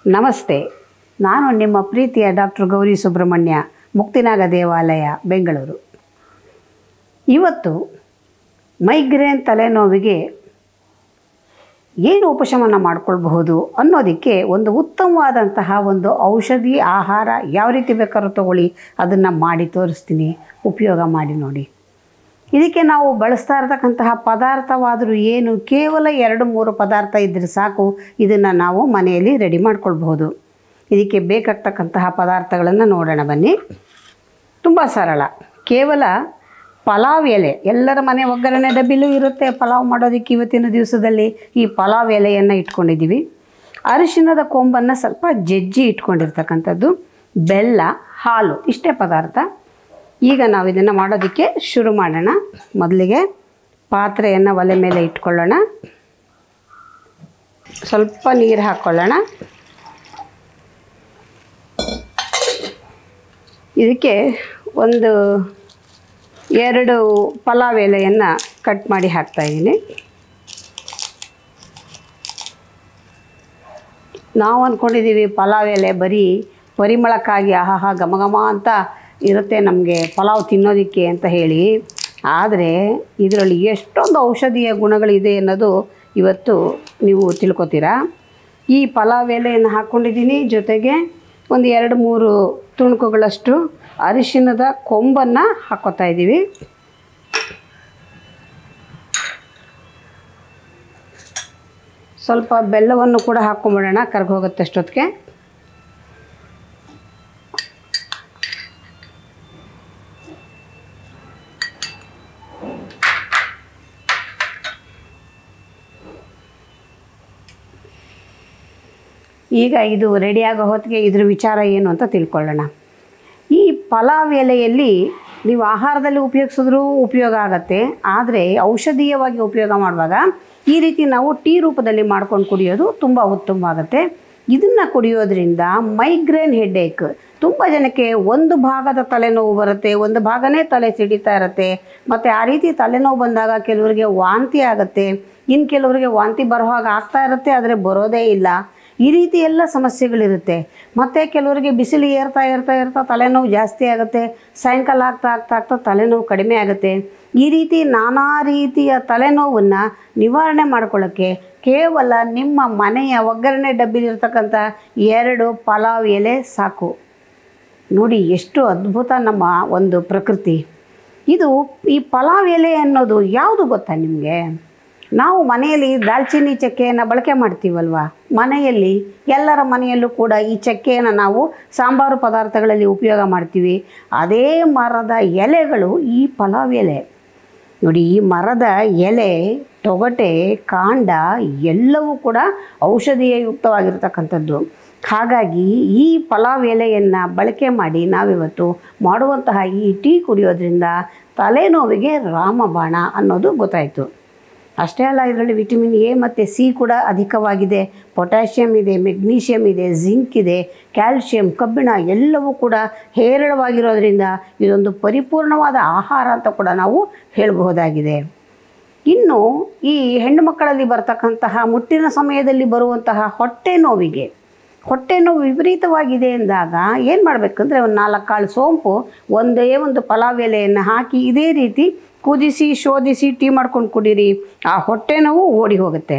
ನಮಸ್ತೆ ನಾನು ನಿಮ್ಮ ಪ್ರೀತಿಯ ಡಾಕ್ಟರ್ ಗೌರಿ ಸುಬ್ರಹ್ಮಣ್ಯ ಮುಕ್ತಿನಾಗ ದೇವಾಲಯ ಬೆಂಗಳೂರು ಇವತ್ತು ಮೈಗ್ರೇನ್ ತಲೆನೋವಿಗೆ ಏನು ಉಪಶಮನ ಮಾಡಿಕೊಳ್ಬಹುದು ಅನ್ನೋದಕ್ಕೆ ಒಂದು ಉತ್ತಮವಾದಂತಹ ಒಂದು ಔಷಧಿ ಆಹಾರ ಯಾವ ರೀತಿ ಬೇಕಾದ್ರೂ ತಗೊಳ್ಳಿ ಅದನ್ನು ಮಾಡಿ ತೋರಿಸ್ತೀನಿ ಉಪಯೋಗ ಮಾಡಿ ನೋಡಿ ಇದಕ್ಕೆ ನಾವು ಬಳಸ್ತಾ ಇರತಕ್ಕಂತಹ ಪದಾರ್ಥವಾದರೂ ಏನು ಕೇವಲ ಎರಡು ಮೂರು ಪದಾರ್ಥ ಇದ್ದರೆ ಸಾಕು ಇದನ್ನು ನಾವು ಮನೆಯಲ್ಲಿ ರೆಡಿ ಮಾಡ್ಕೊಳ್ಬಹುದು ಇದಕ್ಕೆ ಬೇಕಾಗ್ತಕ್ಕಂತಹ ಪದಾರ್ಥಗಳನ್ನು ನೋಡೋಣ ಬನ್ನಿ ತುಂಬ ಸರಳ ಕೇವಲ ಪಲಾವ್ ಎಲೆ ಎಲ್ಲರ ಮನೆ ಒಗ್ಗರಣೆ ಡಬ್ಬಿಲೂ ಇರುತ್ತೆ ಪಲಾವ್ ಮಾಡೋದಕ್ಕೆ ಇವತ್ತಿನ ದಿವಸದಲ್ಲಿ ಈ ಪಲಾವ್ ಎಲೆಯನ್ನು ಇಟ್ಕೊಂಡಿದ್ದೀವಿ ಅರಿಶಿಣದ ಕೊಂಬನ್ನು ಸ್ವಲ್ಪ ಜಜ್ಜಿ ಇಟ್ಕೊಂಡಿರ್ತಕ್ಕಂಥದ್ದು ಬೆಲ್ಲ ಹಾಲು ಇಷ್ಟೇ ಪದಾರ್ಥ ಈಗ ನಾವು ಇದನ್ನು ಮಾಡೋದಕ್ಕೆ ಶುರು ಮಾಡೋಣ ಮೊದಲಿಗೆ ಪಾತ್ರೆಯನ್ನು ಒಲೆ ಮೇಲೆ ಇಟ್ಕೊಳ್ಳೋಣ ಸ್ವಲ್ಪ ನೀರು ಹಾಕ್ಕೊಳ್ಳೋಣ ಇದಕ್ಕೆ ಒಂದು ಎರಡು ಪಲಾವ್ ಎಲೆಯನ್ನು ಕಟ್ ಮಾಡಿ ಹಾಕ್ತಾಯಿದ್ದೀನಿ ನಾವು ಅಂದ್ಕೊಂಡಿದ್ದೀವಿ ಪಲಾವ್ ಎಲೆ ಬರೀ ಪರಿಮಳಕ್ಕಾಗಿ ಆಹಾಹಾ ಘಮ ಘಮ ಅಂತ ಇರುತ್ತೆ ನಮಗೆ ಪಲಾವ್ ತಿನ್ನೋದಕ್ಕೆ ಅಂತ ಹೇಳಿ ಆದರೆ ಇದರಲ್ಲಿ ಎಷ್ಟೊಂದು ಔಷಧೀಯ ಗುಣಗಳಿದೆ ಅನ್ನೋದು ಇವತ್ತು ನೀವು ತಿಳ್ಕೊತೀರಾ ಈ ಪಲಾವ್ ಎಲೆಯನ್ನು ಹಾಕ್ಕೊಂಡಿದ್ದೀನಿ ಜೊತೆಗೆ ಒಂದು ಎರಡು ಮೂರು ತುಣುಕುಗಳಷ್ಟು ಅರಿಶಿಣದ ಕೊಂಬನ್ನು ಹಾಕ್ಕೋತಾ ಇದ್ದೀವಿ ಸ್ವಲ್ಪ ಬೆಲ್ಲವನ್ನು ಕೂಡ ಹಾಕ್ಕೊಂಬಿಡೋಣ ಕರ್ಗೋಗುತ್ತೆ ಅಷ್ಟೊತ್ತಿಗೆ ಈಗ ಇದು ರೆಡಿಯಾಗೋ ಹೊತ್ತಿಗೆ ಇದ್ರ ವಿಚಾರ ಏನು ಅಂತ ತಿಳ್ಕೊಳ್ಳೋಣ ಈ ಪಲಾವ್ ಎಲೆಯಲ್ಲಿ ನೀವು ಆಹಾರದಲ್ಲಿ ಉಪಯೋಗಿಸಿದ್ರೂ ಉಪಯೋಗ ಆಗುತ್ತೆ ಆದರೆ ಔಷಧೀಯವಾಗಿ ಉಪಯೋಗ ಮಾಡುವಾಗ ಈ ರೀತಿ ನಾವು ಟೀ ರೂಪದಲ್ಲಿ ಮಾಡ್ಕೊಂಡು ಕುಡಿಯೋದು ತುಂಬ ಉತ್ತಮವಾಗುತ್ತೆ ಇದನ್ನು ಕುಡಿಯೋದ್ರಿಂದ ಮೈಗ್ರೇನ್ ಹೆಡ್ಏಕ್ ತುಂಬ ಜನಕ್ಕೆ ಒಂದು ಭಾಗದ ತಲೆನೋವು ಬರುತ್ತೆ ಒಂದು ಭಾಗನೇ ತಲೆ ಸಿಡಿತಾ ಇರುತ್ತೆ ಮತ್ತು ಆ ರೀತಿ ತಲೆನೋವು ಬಂದಾಗ ಕೆಲವರಿಗೆ ವಾಂತಿ ಆಗುತ್ತೆ ಇನ್ನು ಕೆಲವರಿಗೆ ವಾಂತಿ ಬರೋ ಹಾಗೆ ಆಗ್ತಾ ಇರುತ್ತೆ ಆದರೆ ಬರೋದೇ ಇಲ್ಲ ಈ ರೀತಿ ಎಲ್ಲ ಸಮಸ್ಯೆಗಳಿರುತ್ತೆ ಮತ್ತು ಕೆಲವರಿಗೆ ಬಿಸಿಲು ಏರ್ತಾ ಏರ್ತಾ ಏರ್ತಾ ತಲೆನೋವು ಜಾಸ್ತಿ ಆಗುತ್ತೆ ಸಾಯಂಕಾಲ ಆಗ್ತಾ ಆಗ್ತಾ ಆಗ್ತಾ ತಲೆನೋವು ಕಡಿಮೆ ಆಗುತ್ತೆ ಈ ರೀತಿ ನಾನಾ ರೀತಿಯ ತಲೆನೋವನ್ನು ನಿವಾರಣೆ ಮಾಡ್ಕೊಳ್ಳೋಕ್ಕೆ ಕೇವಲ ನಿಮ್ಮ ಮನೆಯ ಒಗ್ಗರಣೆ ಡಬ್ಬಿಲಿರ್ತಕ್ಕಂಥ ಎರಡು ಪಲಾವ್ ಎಲೆ ಸಾಕು ನೋಡಿ ಎಷ್ಟು ಅದ್ಭುತ ನಮ್ಮ ಒಂದು ಪ್ರಕೃತಿ ಇದು ಈ ಪಲಾವ್ ಎಲೆ ಅನ್ನೋದು ಯಾವುದು ಗೊತ್ತಾ ನಿಮಗೆ ನಾವು ಮನೆಯಲ್ಲಿ ದಾಲ್ಚಿನ್ನಿ ಚಕ್ಕೆಯನ್ನು ಬಳಕೆ ಮಾಡ್ತೀವಲ್ವ ಮನೆಯಲ್ಲಿ ಎಲ್ಲರ ಮನೆಯಲ್ಲೂ ಕೂಡ ಈ ಚಕ್ಕೆಯನ್ನು ನಾವು ಸಾಂಬಾರು ಪದಾರ್ಥಗಳಲ್ಲಿ ಉಪಯೋಗ ಮಾಡ್ತೀವಿ ಅದೇ ಮರದ ಎಲೆಗಳು ಈ ಪಲಾವ್ ಎಲೆ ನೋಡಿ ಈ ಮರದ ಎಲೆ ತೊಗಟೆ ಕಾಂಡ ಎಲ್ಲವೂ ಕೂಡ ಔಷಧೀಯ ಯುಕ್ತವಾಗಿರ್ತಕ್ಕಂಥದ್ದು ಹಾಗಾಗಿ ಈ ಪಲಾವ್ ಎಲೆಯನ್ನು ಬಳಕೆ ಮಾಡಿ ನಾವಿವತ್ತು ಮಾಡುವಂತಹ ಈ ಟೀ ಕುಡಿಯೋದ್ರಿಂದ ತಲೆನೋವಿಗೆ ರಾಮಬಾಣ ಅನ್ನೋದು ಗೊತ್ತಾಯಿತು ಅಷ್ಟೇ ಅಲ್ಲ ಇದರಲ್ಲಿ ವಿಟಮಿನ್ ಎ ಮತ್ತು ಸಿ ಕೂಡ ಅಧಿಕವಾಗಿದೆ ಪೊಟ್ಯಾಷಿಯಮ್ ಇದೆ ಮೆಗ್ನೀಷಿಯಮ್ ಇದೆ ಜಿಂಕ್ ಇದೆ ಕ್ಯಾಲ್ಶಿಯಂ ಕಬ್ಬಿಣ ಎಲ್ಲವೂ ಕೂಡ ಹೇರಳವಾಗಿರೋದ್ರಿಂದ ಇದೊಂದು ಪರಿಪೂರ್ಣವಾದ ಆಹಾರ ಅಂತ ಕೂಡ ನಾವು ಹೇಳಬಹುದಾಗಿದೆ ಇನ್ನು ಈ ಹೆಣ್ಣು ಮಕ್ಕಳಲ್ಲಿ ಬರ್ತಕ್ಕಂತಹ ಮುಟ್ಟಿನ ಸಮಯದಲ್ಲಿ ಬರುವಂತಹ ಹೊಟ್ಟೆ ನೋವಿಗೆ ಹೊಟ್ಟೆ ನೋವು ವಿಪರೀತವಾಗಿದೆ ಎಂದಾಗ ಏನು ಮಾಡಬೇಕಂದ್ರೆ ಒಂದು ನಾಲ್ಕು ಕಾಳು ಸೋಂಪು ಒಂದೇ ಒಂದು ಪಲಾವ್ ಎಲೆಯನ್ನು ಹಾಕಿ ಇದೇ ರೀತಿ ಕುದಿಸಿ ಶೋಧಿಸಿ ಟೀ ಮಾಡ್ಕೊಂಡು ಕುಡೀರಿ ಆ ಹೊಟ್ಟೆ ನೋವು ಓಡಿ ಹೋಗುತ್ತೆ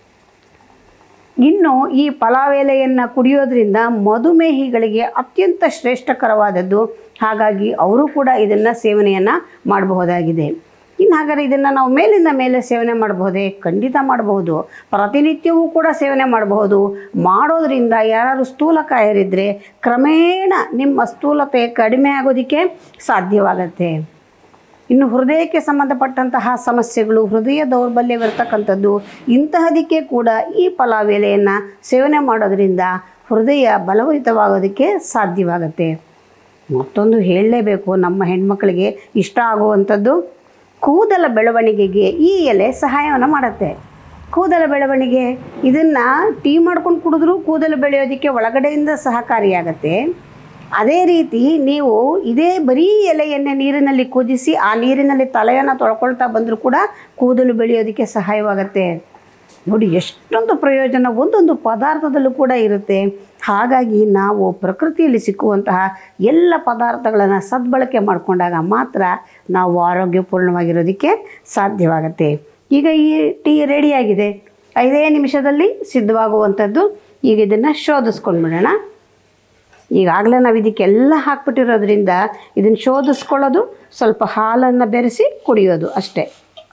ಇನ್ನು ಈ ಪಲಾವ್ ಎಲೆಯನ್ನು ಕುಡಿಯೋದ್ರಿಂದ ಮಧುಮೇಹಿಗಳಿಗೆ ಅತ್ಯಂತ ಶ್ರೇಷ್ಠಕರವಾದದ್ದು ಹಾಗಾಗಿ ಅವರು ಕೂಡ ಇದನ್ನು ಸೇವನೆಯನ್ನು ಮಾಡಬಹುದಾಗಿದೆ ಇನ್ನು ಹಾಗಾದ್ರೆ ಇದನ್ನು ನಾವು ಮೇಲಿಂದ ಮೇಲೆ ಸೇವನೆ ಮಾಡಬಹುದೇ ಖಂಡಿತ ಮಾಡಬಹುದು ಪ್ರತಿನಿತ್ಯವೂ ಕೂಡ ಸೇವನೆ ಮಾಡಬಹುದು ಮಾಡೋದ್ರಿಂದ ಯಾರು ಸ್ಥೂಲಕಾಯರಿದ್ದರೆ ಕ್ರಮೇಣ ನಿಮ್ಮ ಸ್ಥೂಲತೆ ಕಡಿಮೆ ಆಗೋದಕ್ಕೆ ಸಾಧ್ಯವಾಗತ್ತೆ ಇನ್ನು ಹೃದಯಕ್ಕೆ ಸಂಬಂಧಪಟ್ಟಂತಹ ಸಮಸ್ಯೆಗಳು ಹೃದಯ ದೌರ್ಬಲ್ಯವಿರ್ತಕ್ಕಂಥದ್ದು ಇಂತಹದಕ್ಕೆ ಕೂಡ ಈ ಪಲಾವ್ ಎಲೆಯನ್ನು ಸೇವನೆ ಮಾಡೋದ್ರಿಂದ ಹೃದಯ ಬಲವಹಿತವಾಗೋದಕ್ಕೆ ಸಾಧ್ಯವಾಗುತ್ತೆ ಮತ್ತೊಂದು ಹೇಳಲೇಬೇಕು ನಮ್ಮ ಹೆಣ್ಮಕ್ಳಿಗೆ ಇಷ್ಟ ಆಗುವಂಥದ್ದು ಕೂದಲ ಬೆಳವಣಿಗೆಗೆ ಈ ಎಲೆ ಸಹಾಯವನ್ನು ಮಾಡುತ್ತೆ ಕೂದಲ ಬೆಳವಣಿಗೆ ಇದನ್ನು ಟೀ ಮಾಡ್ಕೊಂಡು ಕುಡಿದ್ರೂ ಕೂದಲು ಬೆಳೆಯೋದಕ್ಕೆ ಒಳಗಡೆಯಿಂದ ಸಹಕಾರಿಯಾಗತ್ತೆ ಅದೇ ರೀತಿ ನೀವು ಇದೇ ಬರೀ ಎಲೆಯನ್ನೇ ನೀರಿನಲ್ಲಿ ಕುದಿಸಿ ಆ ನೀರಿನಲ್ಲಿ ತಲೆಯನ್ನು ತೊಳ್ಕೊಳ್ತಾ ಬಂದರೂ ಕೂಡ ಕೂದಲು ಬೆಳೆಯೋದಕ್ಕೆ ಸಹಾಯವಾಗುತ್ತೆ ನೋಡಿ ಎಷ್ಟೊಂದು ಪ್ರಯೋಜನ ಒಂದೊಂದು ಪದಾರ್ಥದಲ್ಲೂ ಕೂಡ ಇರುತ್ತೆ ಹಾಗಾಗಿ ನಾವು ಪ್ರಕೃತಿಯಲ್ಲಿ ಸಿಕ್ಕುವಂತಹ ಎಲ್ಲ ಪದಾರ್ಥಗಳನ್ನು ಸದ್ಬಳಕೆ ಮಾಡಿಕೊಂಡಾಗ ಮಾತ್ರ ನಾವು ಆರೋಗ್ಯಪೂರ್ಣವಾಗಿರೋದಕ್ಕೆ ಸಾಧ್ಯವಾಗುತ್ತೆ ಈಗ ಈ ಟೀ ರೆಡಿಯಾಗಿದೆ ಐದೇ ನಿಮಿಷದಲ್ಲಿ ಸಿದ್ಧವಾಗುವಂಥದ್ದು ಈಗ ಇದನ್ನು ಶೋಧಿಸ್ಕೊಂಡ್ಬಿಡೋಣ ಈಗಾಗಲೇ ನಾವು ಇದಕ್ಕೆಲ್ಲ ಹಾಕ್ಬಿಟ್ಟಿರೋದ್ರಿಂದ ಇದನ್ನು ಶೋಧಿಸ್ಕೊಳ್ಳೋದು ಸ್ವಲ್ಪ ಹಾಲನ್ನು ಬೆರೆಸಿ ಕುಡಿಯೋದು ಅಷ್ಟೇ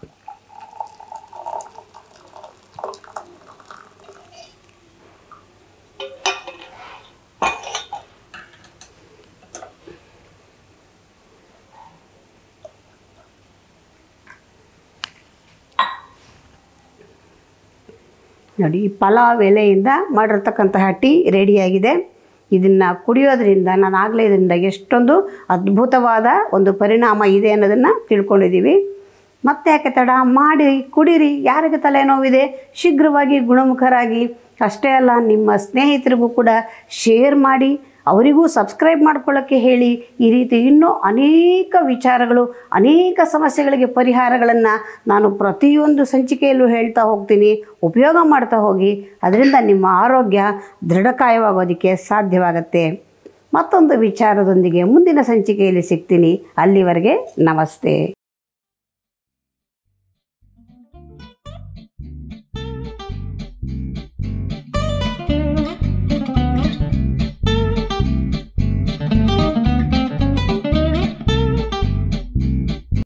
ನೋಡಿ ಈ ಪಲಾವ್ ಎಲೆಯಿಂದ ಮಾಡಿರ್ತಕ್ಕಂತಹ ಟೀ ರೆಡಿಯಾಗಿದೆ ಇದನ್ನು ಕುಡಿಯೋದ್ರಿಂದ ನಾನು ಆಗಲೇ ಇದರಿಂದ ಎಷ್ಟೊಂದು ಅದ್ಭುತವಾದ ಒಂದು ಪರಿಣಾಮ ಇದೆ ಅನ್ನೋದನ್ನು ತಿಳ್ಕೊಂಡಿದ್ದೀವಿ ಮತ್ತೆ ಯಾಕೆ ತಡ ಮಾಡಿ ಕುಡೀರಿ ಯಾರಿಗೆ ತಲೆನೋವಿದೆ ಶೀಘ್ರವಾಗಿ ಗುಣಮುಖರಾಗಿ ಅಷ್ಟೇ ಅಲ್ಲ ನಿಮ್ಮ ಸ್ನೇಹಿತರಿಗೂ ಕೂಡ ಶೇರ್ ಮಾಡಿ ಅವರಿಗೂ ಸಬ್ಸ್ಕ್ರೈಬ್ ಮಾಡ್ಕೊಳ್ಳೋಕ್ಕೆ ಹೇಳಿ ಈ ರೀತಿ ಇನ್ನೂ ಅನೇಕ ವಿಚಾರಗಳು ಅನೇಕ ಸಮಸ್ಯೆಗಳಿಗೆ ಪರಿಹಾರಗಳನ್ನು ನಾನು ಪ್ರತಿಯೊಂದು ಸಂಚಿಕೆಯಲ್ಲೂ ಹೇಳ್ತಾ ಹೋಗ್ತೀನಿ ಉಪಯೋಗ ಮಾಡ್ತಾ ಹೋಗಿ ಅದರಿಂದ ನಿಮ್ಮ ಆರೋಗ್ಯ ದೃಢಕಾಯವಾಗೋದಕ್ಕೆ ಸಾಧ್ಯವಾಗುತ್ತೆ ಮತ್ತೊಂದು ವಿಚಾರದೊಂದಿಗೆ ಮುಂದಿನ ಸಂಚಿಕೆಯಲ್ಲಿ ಸಿಗ್ತೀನಿ ಅಲ್ಲಿವರೆಗೆ ನಮಸ್ತೆ